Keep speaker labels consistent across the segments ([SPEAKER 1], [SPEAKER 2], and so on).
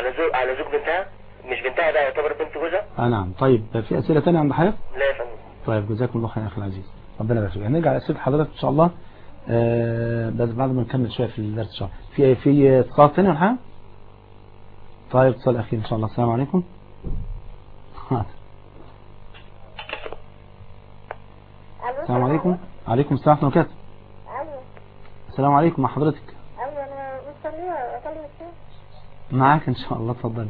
[SPEAKER 1] على زوج على زوج بنتها مش بنتها ده يعتبر بنت جوزها
[SPEAKER 2] اه نعم طيب في اسئله ثانيه عند حضرتك
[SPEAKER 1] لا يا فندم
[SPEAKER 2] طيب جزاكم الله خير يا اخي العزيز ربنا يبارك فيك هنرجع لاسئله حضرتك ان شاء الله آه بس بعد ما نكمل شويه في الدرس ان شاء الله في في اتصال ثاني ولا حاجه طيب اتصال اخير ان شاء الله السلام عليكم السلام عليكم عليكم السلام ورحمه الله وبركاته
[SPEAKER 3] ايوه
[SPEAKER 2] السلام عليكم مع حضرتك
[SPEAKER 3] ايوه انا مستنيه اكلم الشيخ
[SPEAKER 2] معاك ان شاء الله اتفضلي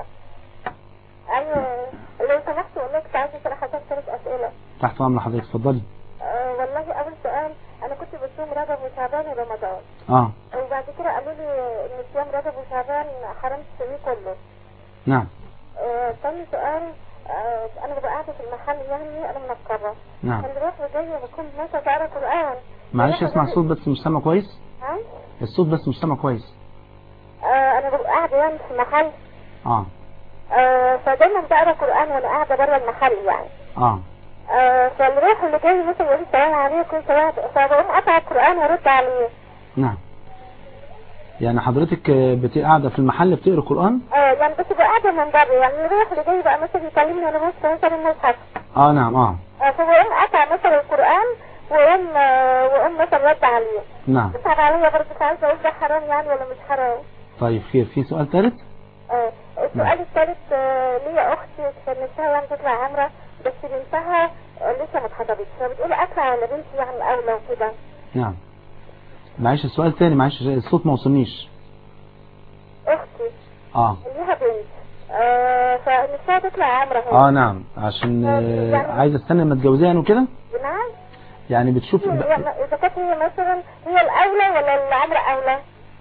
[SPEAKER 3] ايوه لو سمحت والله كنت عايزه اسال حضرتك ثلاث اسئله
[SPEAKER 2] تحت امر حضرتك اتفضلي
[SPEAKER 3] أه والله اول سؤال انا كنت بصوم رجب وشعبان ورمضان
[SPEAKER 2] اه
[SPEAKER 3] وبعد كده قالوا لي ان صيام رجب وشعبان حرام تسويه كله
[SPEAKER 2] نعم
[SPEAKER 3] أه تاني سؤال أه انا ببقى قاعده في المحل يعني انا منقبه
[SPEAKER 2] نعم
[SPEAKER 3] اللي بروح وجايه بكون ماشيه بقرا قران
[SPEAKER 2] معلش اسمع الصوت بس مش سامع كويس
[SPEAKER 3] ها
[SPEAKER 2] الصوت بس مش سامع كويس
[SPEAKER 3] أه انا ببقى قاعده يعني في المحل
[SPEAKER 2] اه
[SPEAKER 3] أه فدايما بقرا قران وانا قاعده بره المحل يعني
[SPEAKER 2] اه
[SPEAKER 3] آه، فاللي رايح اللي جاي مثلا يقول السلام عليكم سلام فبقوم قطع القرآن وارد عليه
[SPEAKER 2] نعم يعني حضرتك آه، بت- قاعده في المحل بتقرا قران
[SPEAKER 3] اه يعني بس بقى قاعدة من بره يعني اللي رايح اللي جاي بقى مثلا يكلمني وانا بص مثلا المصحف
[SPEAKER 2] اه نعم اه
[SPEAKER 3] آه، فبقوم قطع مثلا القرآن واقوم آه، واقوم مثلا رد عليه
[SPEAKER 2] نعم
[SPEAKER 3] بصعب عليا برضه مش عايزة اقول ده حرام يعني ولا مش حرام
[SPEAKER 2] طيب خير في سؤال ثالث
[SPEAKER 3] اه السؤال الثالث آه، ليا اختي كان نفسها يعني تطلع عمرة بس بنتها آه، لسه ما اتخطبتش فبتقول اطلع على بنتي يعني الاولى وكده
[SPEAKER 2] نعم معلش السؤال الثاني معلش الصوت ما وصلنيش
[SPEAKER 3] اختي
[SPEAKER 2] اه
[SPEAKER 3] ليها بنت آه فنفسها تطلع عمرة هي
[SPEAKER 2] اه نعم عشان آه عايزه استنى لما تجوزيها يعني وكده
[SPEAKER 3] نعم
[SPEAKER 2] يعني بتشوف
[SPEAKER 3] يعني اذا كانت هي مثلا هي الاولى ولا العمرة اولى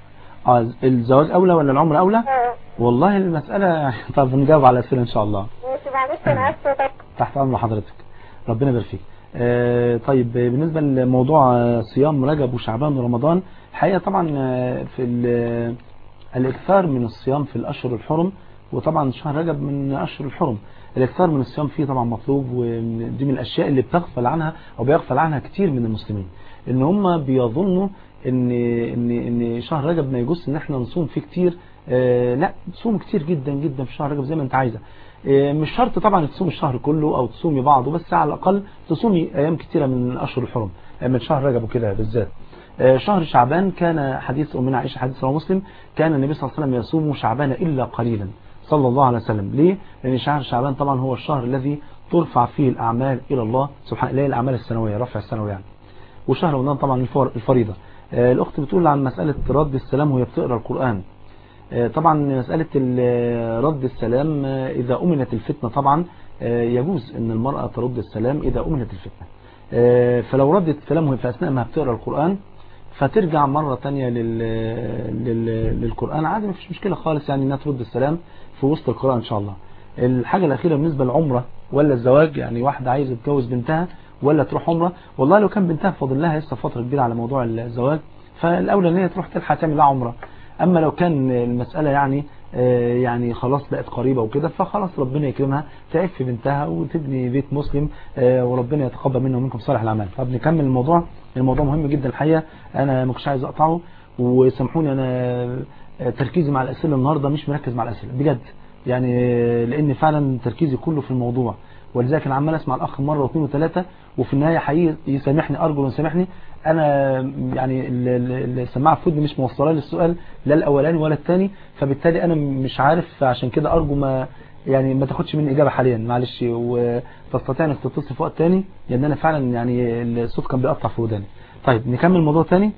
[SPEAKER 2] اه الزواج اولى ولا العمر اولى
[SPEAKER 3] اه
[SPEAKER 2] والله المساله طب نجاوب على الاسئله ان شاء الله
[SPEAKER 3] ماشي معلش انا اسفه طب
[SPEAKER 2] تحت امر حضرتك ربنا يبارك فيك آه طيب بالنسبه لموضوع آه، صيام رجب وشعبان ورمضان الحقيقه طبعا آه، في ال- الاكثار من الصيام في الاشهر الحرم وطبعا شهر رجب من اشهر الحرم الاكثار من الصيام فيه طبعا مطلوب ودي من الاشياء اللي بتغفل عنها او بيغفل عنها كتير من المسلمين ان هم بيظنوا ان ان ان شهر رجب ما يجوز ان احنا نصوم فيه كتير آه لا صوم كتير جدا جدا في شهر رجب زي ما انت عايزه آه مش شرط طبعا تصوم الشهر كله او تصومي بعضه بس على الاقل تصومي ايام كتيره من اشهر الحرم آه، من شهر رجب وكده بالذات آه، شهر شعبان كان حديث أمنا عائشة حديث رواه مسلم كان النبي صلى الله عليه وسلم يصوم شعبان إلا قليلا صلى الله عليه وسلم ليه؟ لأن شهر شعبان طبعا هو الشهر الذي ترفع فيه الأعمال إلى الله سبحانه اللي هي الأعمال السنوية رفع السنوي يعني وشهر رمضان طبعا الفر- الفريضة آه، الأخت بتقول عن مسألة رد السلام وهي بتقرأ القرآن آه، طبعا مسألة ال- رد السلام آه، إذا أمنت الفتنة طبعا آه، يجوز أن المرأة ترد السلام إذا أمنت الفتنة آه، فلو ردت السلام وهي في أثناء ما بتقرأ القرآن فترجع مرة تانية لل... لل... للقرآن عادي مفيش مشكلة خالص يعني انها ترد السلام في وسط القراءة ان شاء الله الحاجة الأخيرة بالنسبة للعمرة ولا الزواج يعني واحدة عايزة تتجوز بنتها ولا تروح عمرة والله لو كان بنتها فاضل لها لسه فترة كبيرة على موضوع الزواج فالأولى ان هي تروح تلحق تعمل لها عمرة أما لو كان المسألة يعني آه، يعني خلاص بقت قريبة وكده فخلاص ربنا يكرمها تعف بنتها وتبني بيت مسلم آه، وربنا يتقبل منا ومنكم صالح الأعمال فبنكمل الموضوع الموضوع مهم جدا الحقيقة أنا ما كنتش عايز أقطعه وسامحوني أنا آه، تركيزي مع الأسئلة النهاردة مش مركز مع الأسئلة بجد يعني آه، لأن فعلا تركيزي كله في الموضوع ولذلك انا عمال اسمع الاخ مره واثنين وثلاثه وفي النهايه حقيقي يسامحني ارجو يسامحني انا يعني ال- ال- السماعه في ودني مش موصله لي السؤال لا الاولاني ولا الثاني فبالتالي انا مش عارف عشان كده ارجو ما يعني ما تاخدش مني اجابه حاليا معلش وتستطيع انك تتصل في وقت ثاني لان انا فعلا يعني الصوت كان بيقطع في وداني طيب نكمل موضوع ثاني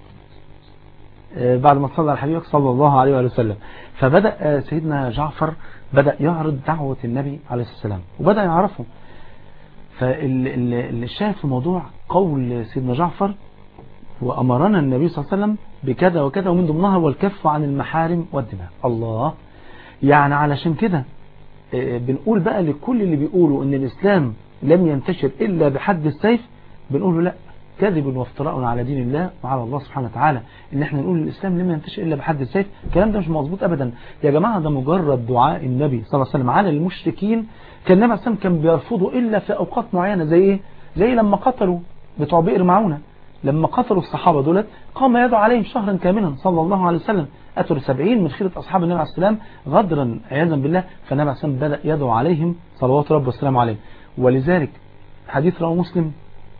[SPEAKER 2] بعد ما صلى على حبيبك صلى الله عليه وآله وسلم فبدأ آه، سيدنا جعفر بدأ يعرض دعوة النبي عليه الصلاة والسلام وبدأ يعرفه فالشاهد في الموضوع قول سيدنا جعفر وأمرنا النبي صلى الله عليه وسلم بكذا وكذا ومن ضمنها والكف عن المحارم والدماء الله يعني علشان كده آه، بنقول بقى لكل اللي بيقولوا ان الإسلام لم ينتشر إلا بحد السيف بنقول له لا كذب وافتراء على دين الله وعلى الله سبحانه وتعالى ان احنا نقول الاسلام لم ينتشر الا بحد السيف الكلام ده مش مظبوط ابدا يا جماعه ده مجرد دعاء النبي صلى الله عليه وسلم على المشركين كان النبي صلى الله عليه وسلم كان بيرفضوا الا في اوقات معينه زي ايه زي لما قتلوا بتوع بئر معونه لما قتلوا الصحابة دولت قام يدعو عليهم شهرا كاملا صلى الله عليه وسلم قتلوا سبعين من خيرة أصحاب النبي عليه السلام غدرا عياذا بالله فالنبي عليه السلام بدأ يدعو عليهم صلوات رب والسلام عليه ولذلك حديث رواه مسلم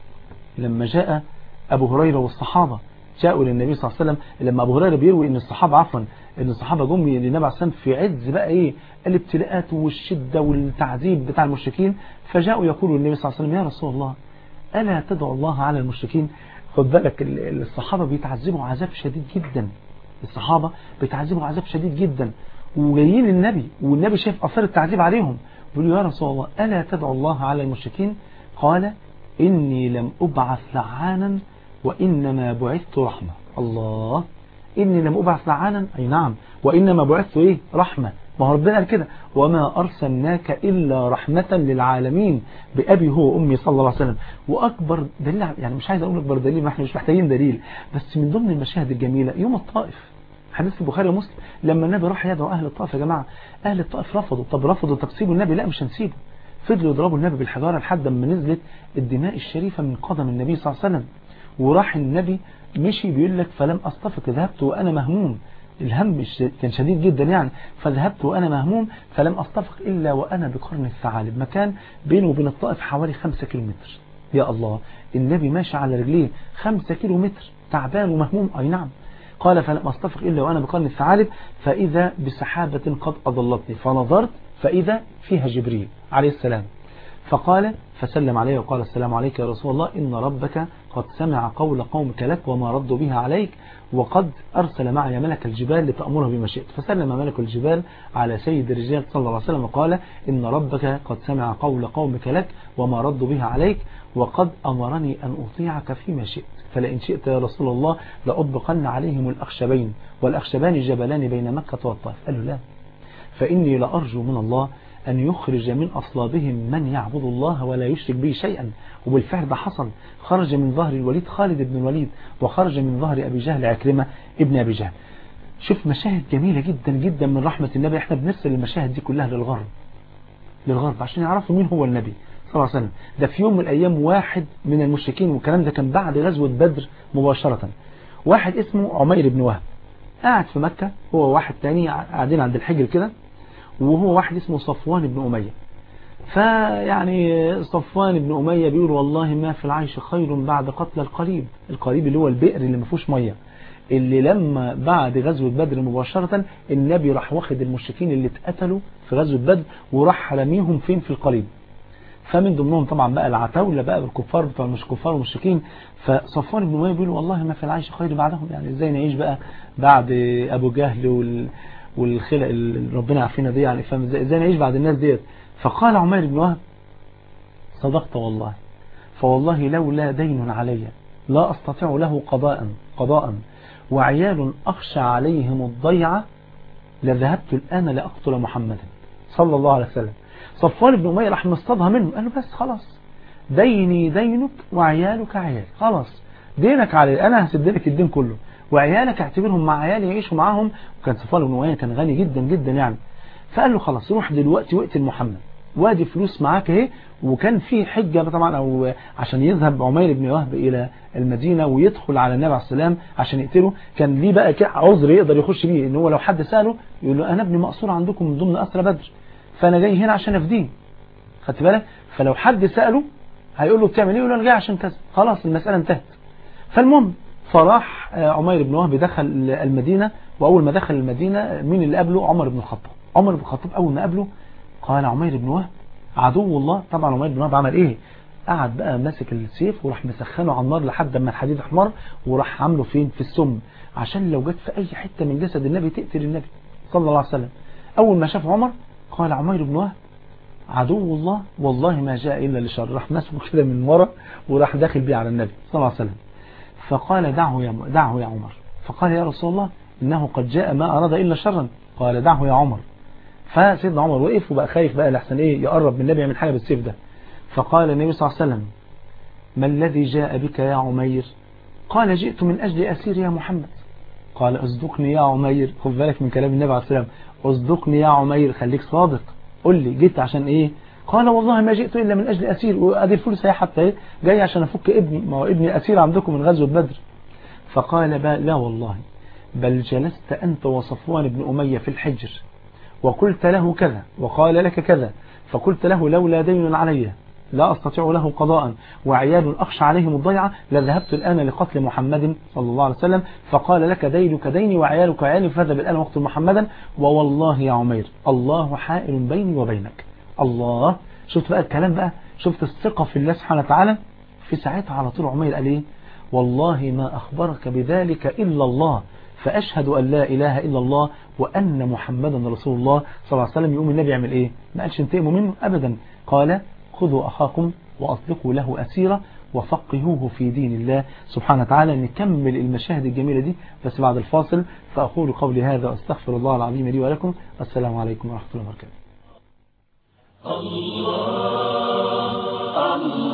[SPEAKER 2] لما جاء أبو هريرة والصحابة جاءوا للنبي صلى الله عليه وسلم لما أبو هريرة بيروي إن الصحابة عفوا إن الصحابة جم للنبي عليه السلام في عز بقى إيه الابتلاءات والشدة والتعذيب بتاع المشركين فجاءوا يقولوا للنبي صلى الله عليه وسلم يا رسول الله ألا تدعو الله على المشركين خد بالك الصحابة بيتعذبوا عذاب شديد جدا الصحابة بيتعذبوا عذاب شديد جدا وجايين النبي والنبي شايف أثار التعذيب عليهم بيقولوا يا رسول الله ألا تدعو الله على المشركين قال إني لم أبعث لعانا وإنما بعثت رحمة الله إني لم أبعث لعانا أي نعم وإنما بعثت إيه رحمة ما هو ربنا قال كده وما أرسلناك إلا رحمة للعالمين بأبي هو أمي صلى الله عليه وسلم وأكبر دليل يعني مش عايز أقول أكبر دليل ما احنا مش محتاجين دليل بس من ضمن المشاهد الجميلة يوم الطائف حديث البخاري ومسلم لما النبي راح يدعو أهل الطائف يا جماعة أهل الطائف رفضوا طب رفضوا طب سيبوا النبي لا مش هنسيبه فضلوا يضربوا النبي بالحجارة لحد ما نزلت الدماء الشريفة من قدم النبي صلى الله عليه وسلم وراح النبي مشي بيقول لك فلم أستفق ذهبت وأنا مهموم الهم كان شديد جدا يعني فذهبت وأنا مهموم فلم أستفق إلا وأنا بقرن الثعالب مكان بينه وبين الطائف حوالي خمسة كيلومتر يا الله النبي ماشي على رجليه خمسة كيلومتر تعبان ومهموم أي نعم قال فلم أستفق إلا وأنا بقرن الثعالب فإذا بسحابة قد أضلتني فنظرت فإذا فيها جبريل عليه السلام فقال فسلم عليه وقال السلام عليك يا رسول الله إن ربك قد سمع قول قومك لك وما ردوا بها عليك وقد أرسل معي ملك الجبال لتأمره بما شئت فسلم ملك الجبال على سيد الرجال صلى الله عليه وسلم وقال إن ربك قد سمع قول قومك لك وما ردوا بها عليك وقد أمرني أن أطيعك فيما شئت فلئن شئت يا رسول الله لأطبقن عليهم الأخشبين والأخشبان جبلان بين مكة والطائف قال له لا فإني لأرجو من الله أن يخرج من أصلابهم من يعبد الله ولا يشرك به شيئا وبالفعل ده حصل خرج من ظهر الوليد خالد بن الوليد وخرج من ظهر أبي جهل عكرمة ابن أبي جهل شوف مشاهد جميلة جدا جدا من رحمة النبي احنا بنرسل المشاهد دي كلها للغرب للغرب عشان يعرفوا مين هو النبي صلى الله عليه وسلم ده في يوم من الأيام واحد من المشركين والكلام ده كان بعد غزوة بدر مباشرة واحد اسمه عمير بن وهب قاعد في مكة هو واحد تاني قاعدين عند الحجر كده وهو واحد اسمه صفوان بن أمية فيعني صفوان بن أمية بيقول والله ما في العيش خير بعد قتل القريب القريب اللي هو البئر اللي ما فيهوش مية اللي لما بعد غزوة بدر مباشرة النبي راح واخد المشركين اللي اتقتلوا في غزوة بدر وراح رميهم فين في القريب فمن ضمنهم طبعا بقى العتاولة بقى الكفار بتوع مش كفار ومشركين فصفوان بن أمية بيقول والله ما في العيش خير بعدهم يعني ازاي نعيش بقى بعد أبو جهل وال والخلق اللي ربنا عارفينها دي يعني فاهم ازاي ازاي نعيش بعد الناس ديت فقال عمير بن وهب صدقت والله فوالله لولا دين علي لا استطيع له قضاء قضاء وعيال اخشى عليهم الضيعه لذهبت الان لاقتل محمدا صلى الله عليه وسلم صفوان بن اميه راح مصطادها منه قال له بس خلاص ديني دينك وعيالك عيال خلاص دينك علي انا هسد لك الدين كله وعيالك اعتبرهم مع عيالي يعيشوا معاهم وكان صفوان بن أمية كان غني جدا جدا يعني فقال له خلاص روح دلوقتي واقتل محمد وادي فلوس معاك اهي وكان في حجة طبعا او عشان يذهب عمير بن وهب الى المدينة ويدخل على النبي عليه السلام عشان يقتله كان ليه بقى عذر يقدر يخش بيه ان هو لو حد سأله يقول له انا ابني مقصور عندكم من ضمن اسرى بدر فانا جاي هنا عشان افديه خدت بالك فلو حد سأله هيقول له بتعمل ايه يقول له انا جاي عشان كذا خلاص المسألة انتهت فالمهم فراح عمير بن وهب دخل المدينة وأول ما دخل المدينة مين اللي قابله عمر بن الخطاب عمر بن الخطاب أول ما قابله قال عمير بن وهب عدو الله طبعا عمير بن وهب عمل إيه قعد بقى ماسك السيف وراح مسخنه على النار لحد ما الحديد احمر وراح عامله فين في السم عشان لو جت في أي حتة من جسد النبي تقتل النبي صلى الله عليه وسلم أول ما شاف عمر قال عمير بن وهب عدو الله والله ما جاء إلا لشر راح ماسكه كده من ورا وراح داخل بيه على النبي صلى الله عليه وسلم فقال دعه يا دعه يا عمر فقال يا رسول الله إنه قد جاء ما أراد إلا شرا قال دعه يا عمر فسيدنا عمر وقف وبقى خايف بقى لحسن إيه يقرب من النبي يعمل حاجة بالسيف ده فقال النبي صلى الله عليه وسلم ما الذي جاء بك يا عمير قال جئت من أجل أسير يا محمد قال اصدقني يا عمير خد بالك من كلام النبي عليه السلام اصدقني يا عمير خليك صادق قل لي جيت عشان ايه قال والله ما جئت إلا من أجل أسير وأدي الفلوس هي حتى إيه جاي عشان أفك ابني ما هو ابني أسير عندكم من غزوة بدر فقال با لا والله بل جلست أنت وصفوان بن أمية في الحجر وقلت له كذا وقال لك كذا فقلت له لولا دين علي لا أستطيع له قضاء وعيال أخشى عليهم الضيعة لذهبت الآن لقتل محمد صلى الله عليه وسلم فقال لك دينك ديني وعيالك عيالي فذهب الآن واقتل محمدا ووالله يا عمير الله حائل بيني وبينك الله شفت بقى الكلام بقى شفت الثقة في الله سبحانه وتعالى في ساعتها على طول عمير قال ايه والله ما أخبرك بذلك إلا الله فأشهد أن لا إله إلا الله وأن محمدا رسول الله صلى الله عليه وسلم يقوم النبي يعمل إيه ما قالش انتقموا منه أبدا قال خذوا أخاكم وأطلقوا له أسيرة وفقهوه في دين الله سبحانه وتعالى نكمل المشاهد الجميلة دي بس بعد الفاصل فأقول قولي هذا أستغفر الله العظيم لي ولكم السلام عليكم ورحمة الله وبركاته
[SPEAKER 4] الله الله